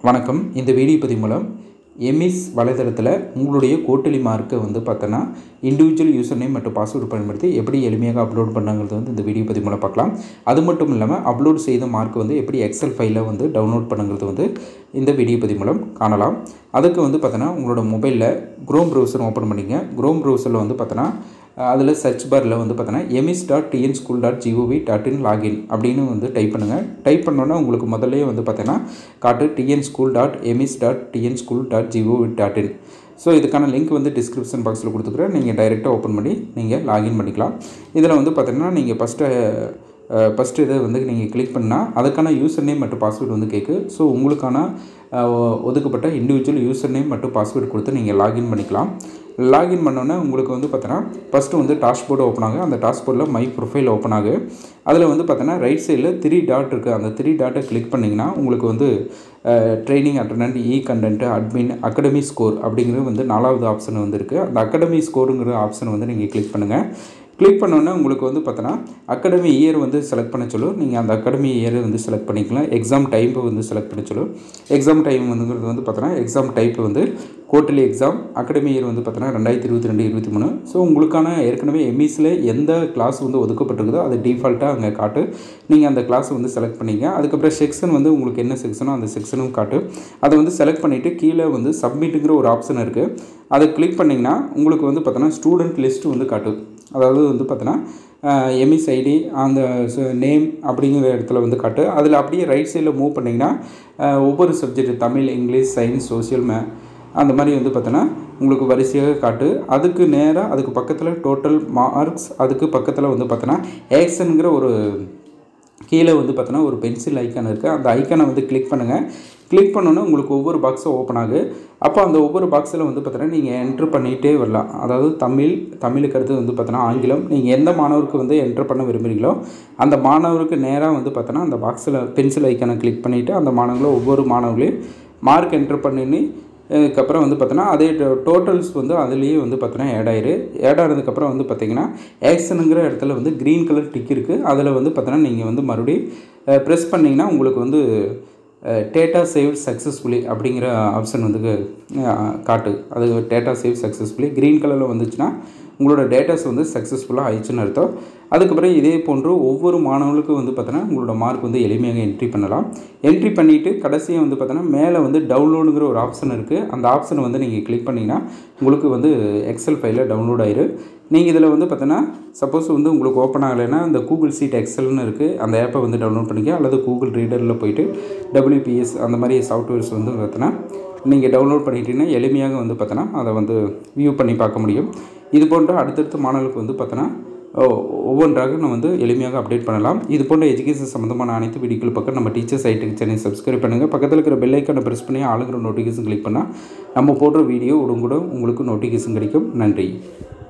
வணக்கம் இந்த வீடியோ பதிவு மூலம் எம்இஸ் வலைதளத்தில் உங்களுடைய கோட்டலி மார்க்கை வந்து பார்த்தோன்னா இண்டிவிஜுவல் யூசர் நேம் மற்றும் பாஸ்வேர்டு பயன்படுத்தி எப்படி எளிமையாக அப்லோட் பண்ணாங்கிறது வந்து இந்த வீடியோ பதிவு மூலம் பார்க்கலாம் அது மட்டும் இல்லாமல் அப்லோட் செய்த மார்க் வந்து எப்படி எக்ஸல் ஃபைலில் வந்து டவுன்லோட் பண்ணுங்கிறது வந்து இந்த வீடியோ பதிவு மூலம் காணலாம் அதுக்கு வந்து பார்த்தோன்னா உங்களோட மொபைலில் குரோம் ப்ரௌசர் ஓப்பன் பண்ணிங்க குரோம் ப்ரௌசரில் வந்து பார்த்தோன்னா அதில் சர்ச் பாரில் வந்து பார்த்தோன்னா EMIS dot TN school dot GOV dot in login அப்படின்னு வந்து டைப் பண்ணுங்கள் டைப் பண்ணோன்னா உங்களுக்கு முதல்ல வந்து பார்த்தோன்னா காட்டு TN school dot EMIS dot TN school dot GOV dot in so இதுக்கான லிங்க் வந்து டிஸ்கிரிப்ஷன் பாக்ஸில் கொடுத்துக்கிறேன் நீங்கள் டைரெக்டாக ஓப்பன் பண்ணி நீங்கள் லாகின் பண்ணிக்கலாம் இதில் வந்து பார்த்தீங்கன்னா நீங்கள் ஃபஸ்ட்டு ஃபஸ்ட்டு இதை வந்து நீங்கள் கிளிக் பண்ணால் அதுக்கான யூசர் நேம் மற்றும் பாஸ்வேர்டு வந்து கேட்கு ஸோ உங்களுக்கான அஹ், ஒதுக்கப்பட்ட இண்டிவிஜுவல் யூசர் நேம் மற்றும் பாஸ்வேர்டு கொடுத்து நீங்கள் லாகின் பண்ணிக்கலாம் லாகின் பண்ணோன்னே உங்களுக்கு வந்து பார்த்தோன்னா ஃபஸ்ட்டு வந்து டாஷ்போர்டு ஓப்பன் ஆகும் அந்த டாஷ்போர்டில் மை ப்ரொஃபைல் ஓப்பன் ஆகு அதில் வந்து பார்த்தோன்னா ரைட் சைடில் த்ரீ டாட் இருக்குது அந்த த்ரீ டாட்டை கிளிக் பண்ணிங்கன்னா உங்களுக்கு வந்து training attendant e content admin academy score அப்படிங்கிறது வந்து நாலாவது ஆப்ஷன் வந்து இருக்குது அந்த அகாடமி ஸ்கோருங்கிற ஆப்ஷனை வந்து நீங்கள் கிளிக் பண்ணுங்கள் கிளிக் பண்ணோன்னே உங்களுக்கு வந்து பார்த்தோன்னா அகாடமி இயர் வந்து செலக்ட் பண்ண சொல்லும் நீங்கள் அந்த அகாடமி இயர் வந்து செலக்ட் பண்ணிக்கலாம் எக்ஸாம் டைப் வந்து செலக்ட் பண்ண சொல்லும் எக்ஸாம் டைம் வந்துங்கிறது வந்து பார்த்தோன்னா எக்ஸாம் டைப் வந்து குவார்ட்டர்லி எக்ஸாம் அகாடமி இயர் வந்து பார்த்தோன்னா ரெண்டாயிரத்தி இருபத்தி ரெண்டு இருபத்தி மூணு ஸோ உங்களுக்கான ஏற்கனவே எம்இஸில் எந்த கிளாஸ் வந்து ஒதுக்கப்பட்டிருக்குதோ அது டிஃபால்ட்டாக அங்கே காட்டு நீங்கள் அந்த கிளாஸ் வந்து செலக்ட் பண்ணிங்க அதுக்கப்புறம் செக்ஷன் வந்து உங்களுக்கு என்ன செக்ஷனோ அந்த செக்ஷனும் காட்டு அதை வந்து செலக்ட் பண்ணிவிட்டு கீழே வந்து சப்மிட்டுங்கிற ஒரு ஆப்ஷன் இருக்குது அதை கிளிக் பண்ணிங்கன்னா உங்களுக்கு வந்து பார்த்தோன்னா ஸ்டூடெண்ட் லிஸ்ட் வந்து காட்டும் அதாவது வந்து பார்த்தோன்னா எம்இஸ் ஐடி அந்த நேம் அப்படிங்கிற இடத்துல வந்து காட்டு அதில் அப்படியே ரைட் சைடில் மூவ் பண்ணிங்கன்னா அஹ், ஒவ்வொரு subject Tamil English science social மே அந்த மாதிரி வந்து பார்த்தோன்னா உங்களுக்கு வரிசையாக காட்டு அதுக்கு நேராக அதுக்கு பக்கத்தில் டோட்டல் மார்க்ஸ் அதுக்கு பக்கத்தில் வந்து பார்த்தோன்னா ஏக்ஷனுங்கிற ஒரு கீழே வந்து பார்த்தோன்னா ஒரு பென்சில் ஐக்கான் இருக்குது அந்த ஐக்கானை வந்து கிளிக் பண்ணுங்கள் கிளிக் பண்ணோன்னே உங்களுக்கு ஒவ்வொரு பாக்ஸும் ஓப்பன் ஆகு அப்போ அந்த ஒவ்வொரு பாக்ஸில் வந்து பார்த்தோன்னா நீங்கள் என்ட்ரு பண்ணிகிட்டே வரலாம் அதாவது தமிழ் தமிழுக்கு அடுத்து வந்து பார்த்தோன்னா ஆங்கிலம் நீங்கள் எந்த மாணவருக்கு வந்து என்ட்ரு பண்ண விரும்புகிறீங்களோ அந்த மாணவருக்கு நேராக வந்து பார்த்தோன்னா அந்த பாக்ஸில் பென்சில் ஐக்கானை கிளிக் பண்ணிவிட்டு அந்த மாணவர்களும் ஒவ்வொரு மாணவர்களையும் மார்க் என்ட்ரு பண்ணி அதுக்கப்புறம் வந்து பார்த்தோன்னா அதே டோட்டல்ஸ் வந்து அதுலேயே வந்து பார்த்தோன்னா ஆட் ஆயிரு ஆட் ஆனதுக்கப்புறம் வந்து பார்த்தீங்கன்னா ஆக்ஷனுங்கிற இடத்துல வந்து க்ரீன் கலர் டிக் இருக்குது அதில் வந்து பார்த்தோன்னா நீங்கள் வந்து மறுபடியும் ப்ரெஸ் பண்ணிங்கன்னா உங்களுக்கு வந்து டேட்டா சேவ் சக்ஸஸ்ஃபுல்லி அப்படிங்கிற ஆப்ஷன் வந்து அஹ், காட்டு அது டேட்டா சேவ் சக்ஸஸ்ஃபுல்லி க்ரீன் கலரில் வந்துச்சுன்னா உங்களோட டேட்டாஸ் வந்து சக்ஸஸ்ஃபுல்லாக ஆயிடுச்சுன்னு அர்த்தம் அதுக்கப்புறம் இதே போன்று ஒவ்வொரு மாணவர்களுக்கும் வந்து பார்த்தோன்னா உங்களோட மார்க் வந்து எளிமையாக என்ட்ரி பண்ணலாம் என்ட்ரி பண்ணிவிட்டு கடைசியாக வந்து பார்த்தோன்னா மேலே வந்து டவுன்லோடுங்கிற ஒரு ஆப்ஷன் இருக்குது அந்த ஆப்ஷனை வந்து நீங்கள் கிளிக் பண்ணிங்கன்னா உங்களுக்கு வந்து எக்ஸல் ஃபைலில் டவுன்லோட் ஆயிரு நீங்கள் இதில் வந்து பார்த்தோன்னா சப்போஸ் வந்து உங்களுக்கு ஓப்பன் ஆகலைன்னா இந்த கூகுள் சீட் எக்ஸல்னு இருக்குது அந்த ஆப்பை வந்து டவுன்லோட் பண்ணிக்க அல்லது கூகுள் ரீடரில் போயிட்டு டபிள்யூபிஎஸ் அந்த மாதிரி சாஃப்ட்வேர்ஸ் வந்து பார்த்தோன்னா நீங்கள் டவுன்லோட் பண்ணிட்டீங்கன்னா எளிமையாக வந்து பார்த்தோன்னா அதை வந்து வியூ பண்ணி பார்க்க முடியும் இது போன்ற அடுத்தடுத்த மாணவர்களுக்கு வந்து பார்த்தோன்னா ஒ- ஒவ்வொன்றாக நம்ம வந்து எளிமையாக அப்டேட் பண்ணலாம் இது போன்ற எஜுகேஷன் சம்மந்தமான அனைத்து வீடியோக்கள் பக்கம் நம்ம டீச்சர் சைட்டுக்கு சேனல் சப்ஸ்கிரைப் பண்ணுங்கள் பக்கத்தில் இருக்கிற பெல் ஐக்கானை ப்ரெஸ் பண்ணி ஆளுங்கிற நோட்டிஃபிகேஷன் கிளிக் பண்ணால் நம்ம போடுற வீடியோ உடனுக்குடன் உங்களுக்கு நோட்டிஃபிகேஷன் கிடைக்கும் நன்றி